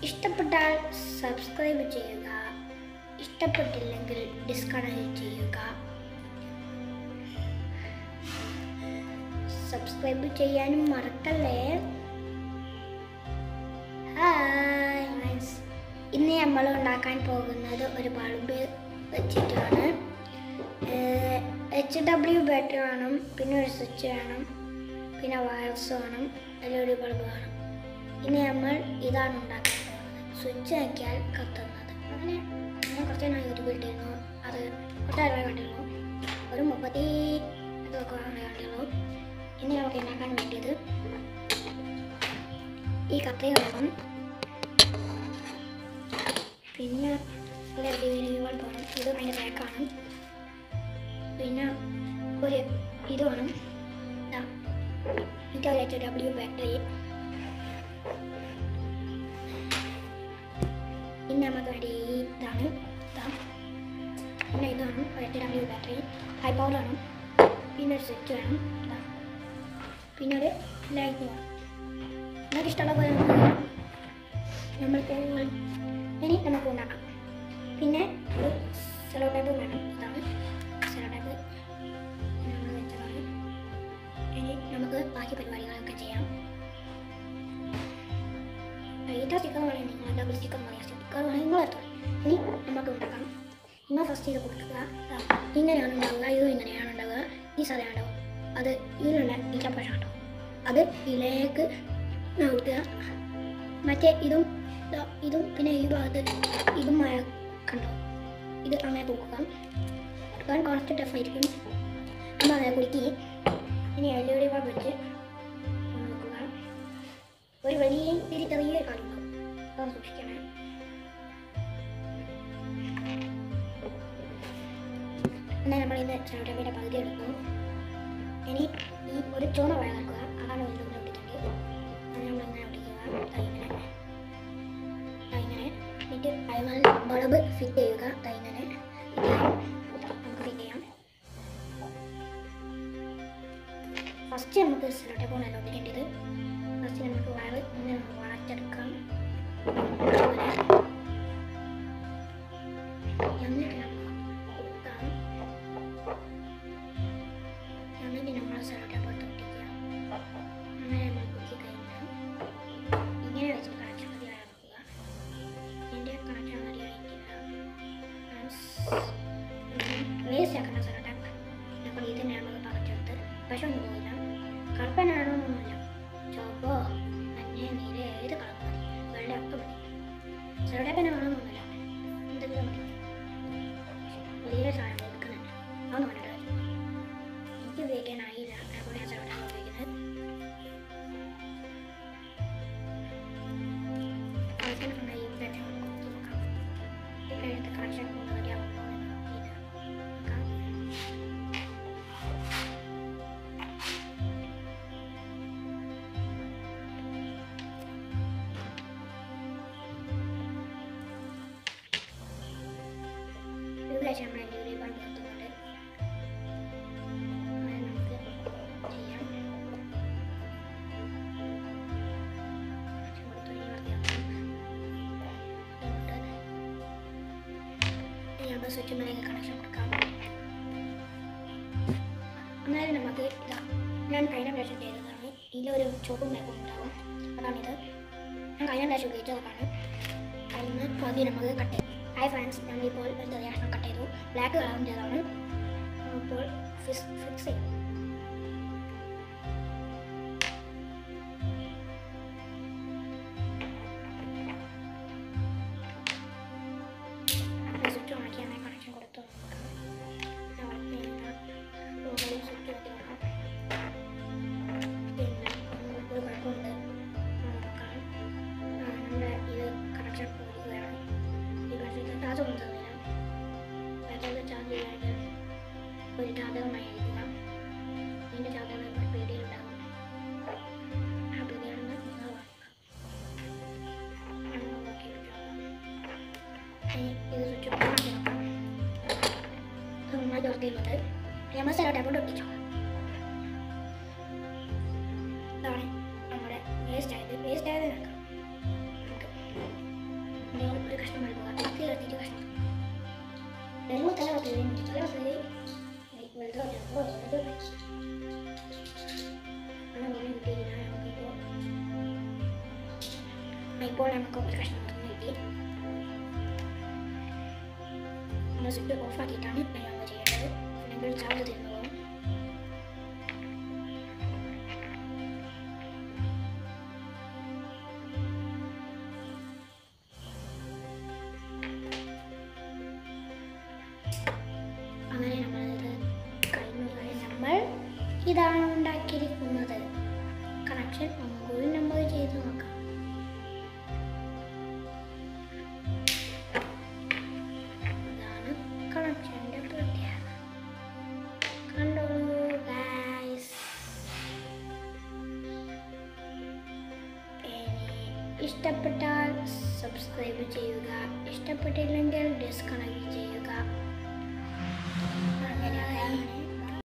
ഇഷ്ടപ്പെട്ടാൽ സബ്സ്ക്രൈബ് ചെയ്യുക ഇഷ്ടപ്പെട്ടില്ലെങ്കിൽ ഡിസ്കണക്ട് ചെയ്യുക സബ്സ്ക്രൈബ് ചെയ്യാനും മറക്കല്ലേ ഹായ് ഫ്രണ്ട്സ് ഇന്ന് നമ്മൾ ഉണ്ടാക്കാൻ പോകുന്നത് ഒരു ബൾബ് വെച്ചിട്ടാണ് എച്ച് ഡബ്ല്യു ബാറ്ററി വേണം പിന്നെ ഒരു സ്വിച്ച് വേണം പിന്നെ വയർസ് വേണം എൽ ഇ ഡി ബൾബ് വേണം ഇനി നമ്മൾ ഇതാണ് ഉണ്ടാക്കാൻ പോകുന്നത് സ്വിച്ച് ആക്കിയാൽ കത്തുന്നത് അങ്ങനെ ഞാൻ കുറച്ച് ഞാൻ യൂട്യൂബിൽ ഇട്ടിരുന്നു അത് കുറച്ച് അറിവായി കണ്ടിരുന്നു ഒരു മുപ്പത്തി ഇതൊക്കെ കണ്ടിരുന്നു ഇനി നമുക്ക് ഉണ്ടാക്കാൻ വേണ്ടിയത് ഈ കത്തി വേണം പിന്നെ ബൾബ് വേണം ഇത് അതിൻ്റെ ബാക്കാണ് പിന്നെ ഒരു ഇത് വേണം ഇതാ ഇത് ഒരു എച്ച് ഡബ്ല്യു ബാറ്ററി പിന്നെ നമുക്ക് വേണ്ടി ഈ ഇതാണ് ഇതാ പിന്നെ ഇത് വേണം ഒരു H W battery high power വേണം പിന്നെ ഒരു സ്വിച്ച് വേണം ഇതാ പിന്നെ ഒരു ലൈറ്റ് വേണം നിങ്ങൾക്ക് ഇഷ്ടമുള്ള പോലെ നമുക്ക് നമ്മൾക്ക് ഇനി നമുക്ക് ഉണ്ടാക്കാം പിന്നെ ഒരു സെലോ ടൈപ്പ് വേണം ഇതാണ് സെലോ ടൈപ്പ് നമ്മൾ വെച്ചതാണ് ഇനി നമുക്ക് ബാക്കി പരിപാടികളൊക്കെ ചെയ്യാം ഏതാ ചിക്കൻ വേണമെങ്കിൽ നിങ്ങൾ ഡബിൾ ചിക്കൻ പറയാം ചിക്കൻ വേണമെങ്കിൽ നിങ്ങൾ എടുത്തോ ഇനി നമുക്ക് ഉണ്ടാക്കാം ഇന്ന് ഫസ്റ്റ് ഇത് കൊടുക്കുക ദാ ഇങ്ങനെയാണ് ഉണ്ടാവുക ഇത് ഇങ്ങനെയാണ് ഉണ്ടാവുക ഈ സാധനം ഉണ്ടാവുക അത് ഇതിലുള്ള ഈറ്റപ്പഴം ഉണ്ടാവും അത് ഇതിലേക്ക് നൗട്ടുക മറ്റേ ഇതും ദാ ഇതും പിന്നെ ഈ ഭാഗത്ത് ഇതും മഴ കണ്ടോ ഇത് അങ്ങനെ തൂക്കുക തൂക്കാൻ കുറച്ച് ടഫായിരിക്കും നമ്മൾ അങ്ങനെ കുടുക്കി ഇനി എൽ ഇ ഡി ബൾബ് വെച്ച് നോക്കുക ഒരു വലിയ ഇത്തിരി ചെറിയൊരു കാണുമ്പോൾ അത് സൂക്ഷിക്കണേ എന്നാൽ നമ്മൾ ഇന്ന് ചാട്ടമ്മയുടെ പകുതി എടുത്തു ഇനി ഈ ഒരു ചുവന്ന വഴ നടക്കുക അതാണ് ഒരു ചുവന്ന ഒട്ടിച്ചിട്ട് അത് നമ്മൾ ഇങ്ങനെ ഒട്ടിക്കുക ദാ ഇങ്ങനെ ദാ ഇങ്ങനെ എന്നിട്ട് അതിൽ ബൾബ് ഫിറ്റ് ചെയ്യുക ദാ ഇങ്ങനെ നമുക്ക് ഫിറ്റ് ചെയ്യാം ഫസ്റ്റ് നമുക്ക് സെലോട്ടെ പോകണല്ലോ ഒട്ടിക്കേണ്ടത് ഫസ്റ്റ് നമുക്ക് വയറ് ഇങ്ങനെ വളച്ചെടുക്കാം ഇതുപോലെ. എന്നിട്ട് നമുക്ക് കുത്താം എന്നിട്ട് നമ്മൾ സെലോട്ടെ പുറത്ത് ഒട്ടിക്കുക അങ്ങനെ നമ്മൾ കുത്തി കഴിഞ്ഞാൽ ഇങ്ങനെ വെച്ച് കണക്ഷൻ മതി ആക്കുക എൻ്റെ കണക്ഷൻ മതി ആയിട്ടില്ല വേസ്റ്റ് ആക്കുന്ന സെലോട്ടെ അപ്പോൾ ഇതിനെ നമ്മൾ പറിച്ചെടുത്ത് പക്ഷെ ഒന്നും പോയില്ല കറുപ്പനാണോ ഒന്നുമില്ല ചുവപ്പോ മഞ്ഞ നീല ഏത് കളർ മതി വെള്ള ഒക്കെ മതി സെലോടേപ്പന വേണമെന്നൊന്നുമില്ല എന്തെങ്കിലും മതി വലിയ സാധനം എടുക്കുന്നുണ്ട് അതൊന്നും വേണ്ട എനിക്ക് ഉപയോഗിക്കാനായില്ല അപ്പോൾ ഞാൻ സെലോടേപ്പ ഉപയോഗിക്കുന്നത് ആദ്യം നമ്മൾ ഈ തന്നെ കൊടുത്ത് നോക്കാം ഈ കഴിഞ്ഞിട്ട് കണക്ഷൻ മതിയാവുമോ എന്ന് നോക്കിയിട്ട് നോക്കാം ഇവിടെ വെച്ച് നമ്മൾ ഡെലിവറി ബൾബ് കൊടുത്തുകൊണ്ട് അങ്ങനെ നമുക്ക് ചെയ്യാം കൊടുത്തു ഇനി വൃത്തിയാക്കാം. എന്നിട്ട് ഇനി നമ്മൾ സ്വിച്ച് മേലേക്ക് കണക്ഷൻ കൊടുക്കാം അന്നേരം നമുക്ക് ഇതാ ഞാൻ കഴിഞ്ഞ പ്രാവശ്യം ചെയ്തതാണ് ഇതിലൊരു ചുവപ്പും മേക്കും ഉണ്ടാവും അതാണിത് ഞാൻ കഴിഞ്ഞ പ്രാവശ്യം ഉപയോഗിച്ചതാണ് അതിന് പകുതി നമുക്ക് കട്ട് ചെയ്യും ഹായ് ഫ്രണ്ട്സ് ഞങ്ങളിപ്പോൾ ഒരു ചെറിയ കഷ്ണം കട്ട് ചെയ്തു ബ്ലാക്ക് കളറും ചെയ്തതാണ് ഇപ്പോൾ ഫിക്സ് ഫിക്സ് ചെയ്യും സ്വിച്ച് ഓണാക്കി അങ്ങനെ കണക്ഷൻ കൊടുത്തു നോക്കാം മുകളിൽ സ്വിച്ച് വെച്ച് നോക്കാം പിന്നെ ഒരു കുഴപ്പമുണ്ട് നോക്കാം ആ, നമ്മുടെ ഇത് കണക്ഷൻ പോവുകയാണ് ഈ ബാറ്ററിക്ക് ചാർജ് ഒന്നും തന്നില്ല ബാറ്ററിയുടെ ചാർജ് ചെയ്യാനായിട്ട് ഒരു ജാതകമായി എഴുതുക ഇതിൻ്റെ ജാതകം പേടിയിലുണ്ടാകും ആ പേടിയാണെന്ന് നിങ്ങൾ വാങ്ങുക നോക്കി വെച്ചോളാം ഇനി ഇത് സ്വിച്ച് ഓണാക്കി നോക്കാം ഇത് നന്നായി ഓർത്തിയിട്ടുണ്ട് നമ്മൾ സെലോ ടൈപ്പോട്ട് ഒട്ടിച്ചോ ഇതാണ് നമ്മുടെ വേസ്റ്റ് ആയത് വേസ്റ്റ് ആയത് നോക്കാം നമുക്ക് കഷ്ണം എടുക്കുക തീ കത്തിയിട്ട് കഷ്ണം വെള്ളം തല കത്തി തല കത്തി വെള്ളം ഇപ്പോൾ നമുക്ക് ഒരു കഷ്ണം തുറന്ന് കിട്ടി നമ്മൾ സ്വിച്ച് ഓഫ് ആക്കിയിട്ടാണ് നമ്മൾ ചെയ്യേണ്ടത് അല്ലെങ്കിൽ ചാർജ് തീർന്നു പോകും അങ്ങനെ നമ്മളിത് കഴിഞ്ഞു നമ്മൾ ഇതാണ് ഉണ്ടാക്കിയിരിക്കുന്നത് കണക്ഷൻ ഒന്നുകൂടി നമ്മൾ ചെയ്ത് നോക്കാം ഇതാണ് കണക്ഷൻ്റെ പ്രത്യേകത കണ്ടോളൂ ഗൈസ് ഇഷ്ടപ്പെട്ടാൽ സബ്സ്ക്രൈബ് ചെയ്യുക ഇഷ്ടപ്പെട്ടില്ലെങ്കിൽ ഡിസ്കണക്ട് ചെയ്യുക